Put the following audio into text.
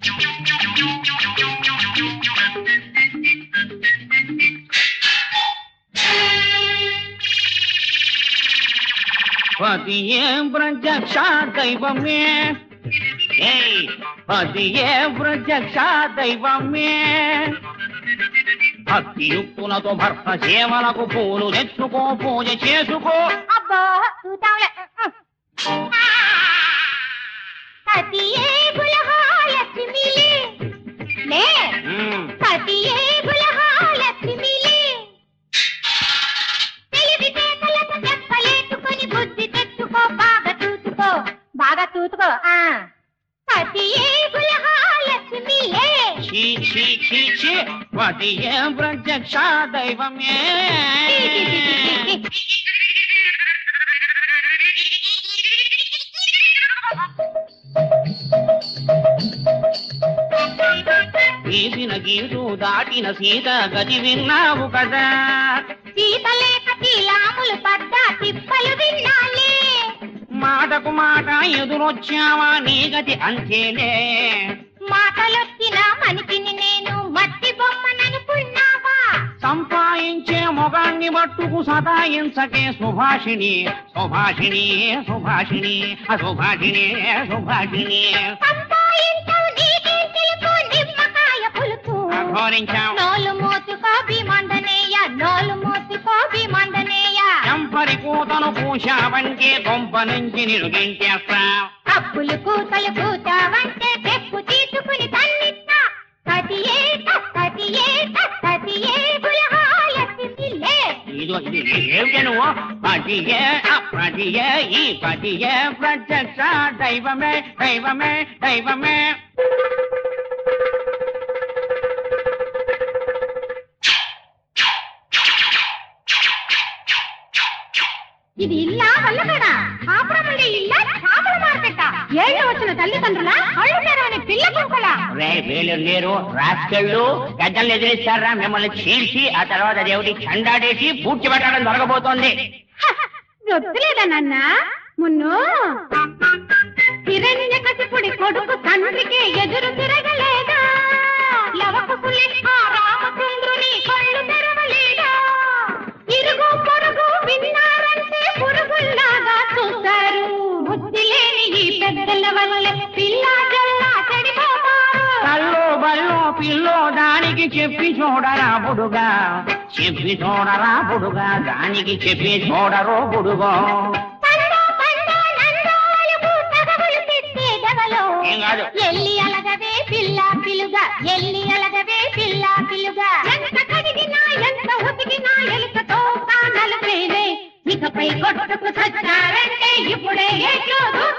పతియే ప్రత్యక్ష దైవమే ఏయ్ పతియే ప్రత్యక్ష దైవమే భక్తియుక్తులతో భర్త సేవలకు పూలు తెచ్చుకో పూజ చేసుకో అబ్బో చూద్దాంలే సతియే బులహా లక్ష్మిలే లే ఉమ్, సతియే బులహా లక్ష్మిలే తెలివితేటలకు చెప్పలేసుకొని బుద్ధి తెచ్చుకో బాగా చూసుకో బాగా చూసుకో ఆ సతియే బులహా లక్ష్మిలే ఛీ ఛీ ఛీ ఛీ పతియే ప్రత్యక్ష దైవమే గీసిన గీటు దాటిన సీత గది విన్నావు కదా సీతలేక తీలాములు పడ్డా తిప్పలు విన్నాలే మాటకు మాట ఎదురొచ్చావా నీ గతి అంతేలే మాటలొచ్చిన మనిషిని నేను మట్టి బొమ్మననుకున్నావా సంపాదించే మొగాన్ని మట్టుకు సతాయించకే సుభాషిణి సుభాషిణి సుభాషిణి అసుభాషిణి సుభాషిణి సంపాయించవు నీకేం తెలుసు నిమ్మకాయ పులుపు అఘోరించాం నోలు మూతుకో భీమండనేయ నోలు మూతుకో భీమండనేయ చంపరి కూతను పూశావంటే కొంప నుంచి నిరుగించేస్తా అప్పులు కూతలు కూతావంటే తెప్పు తీసుకుని తన్నిస్తా కతియే కతియే కతియే బులహాలసిందిలే ఇదో ఇది ఏమిటి నువ్వు పతియే అపతియే ఈ పతియే ప్రత్యక్ష దైవమే దైవమే దైవమే ఇది ఇల్లా వల్లకడా కాపురముండే ఇల్లా చేపల మార్కెట్ ఏళ్ళు వచ్చిన తల్లిదండ్రుల కళ్ళు తెరవని పిల్ల కుక్కల రే వీళ్ళు లేరు రాస్కెళ్ళు గద్దలు ఎదిరిస్తారా మిమ్మల్ని చీల్చి ఆ తర్వాత దేవుడి చండాడేసి పూడ్చి పెట్టడం జరగబోతోంది దొత్తులేదా నాన్న మున్ను హిరణ్య కసిపుడి కొడుకు తండ్రికి ఎదురు తిరగలేదా లవకుకులే ఆ రామచంద్రుని కళ్ళు తెరవలేదా ఇరుగు పొరుగు విన్నారంటే పురుగుల్లాగా చూస్తారు బుద్ధి లేని ఈ పెద్దల వల్ల పిల్లా జల్లా చెడిపోతారు కల్లో బల్లో పిల్లో దానికి చెప్పి చూడరా బుడుగా చెప్పి చూడరా బుడుగా దానికి చెప్పి చూడరో బుడుగో పండు పండు నందాలకు తగవులు తెచ్చే దవలో ఏం కాదు. ఎల్లి అలగవే పిల్ల పిలుగా ఎల్లి అలగవే పిల్ల పిలుగా ఎంత కడిగినా ఎంత ఉతికినా ఎలుకతో కానలు పేరే ఇకపై కొట్టుకు సచ్చారంటే ఇప్పుడే ఏ చోదు